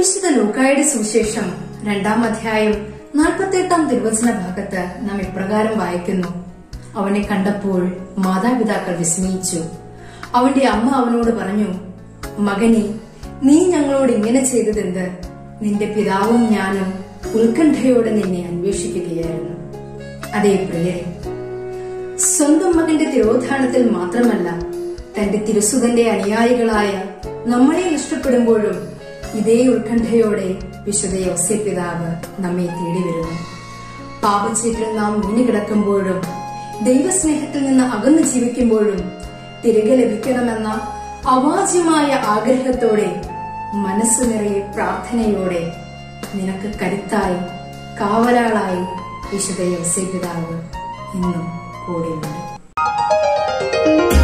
വിശുദ്ധ ലൂക്കായുടെ സുവിശേഷം രണ്ടാം അധ്യായം നാൽപ്പത്തെട്ടാം തിരുവചന ഭാഗത്ത് നാം ഇപ്രകാരം വായിക്കുന്നു അവനെ കണ്ടപ്പോൾ മാതാപിതാക്കൾ വിസ്മയിച്ചു അവന്റെ അമ്മ അവനോട് പറഞ്ഞു മകനെ നീ ഞങ്ങളോട് ഇങ്ങനെ ചെയ്തതെന്ത് നിന്റെ പിതാവും ഞാനും ഉത്കണ്ഠയോടെ നിന്നെ അന്വേഷിക്കുകയായിരുന്നു അതേ പ്രിയരെ സ്വന്തം മകന്റെ തിരോധാനത്തിൽ മാത്രമല്ല തന്റെ തിരുസുതന്റെ അനുയായികളായ നമ്മളെ നഷ്ടപ്പെടുമ്പോഴും ഇതേ ഉത്കണ്ഠയോടെ വിശുദ്ധ യോസെ പിതാവ് നമ്മെ തേടി വരുന്നു പാപച്ചേറ്റിൽ നാം വീണുകിടക്കുമ്പോഴും ദൈവസ്നേഹത്തിൽ നിന്ന് അകന്നു ജീവിക്കുമ്പോഴും തിരികെ ലഭിക്കണമെന്ന അവാച്യമായ ആഗ്രഹത്തോടെ മനസ്സ് നിറയെ പ്രാർത്ഥനയോടെ നിനക്ക് കരുത്തായി കാവലാളായി വിശുദ്ധ യോസെ പിതാവ് ഇന്നും കൂടെയുണ്ട്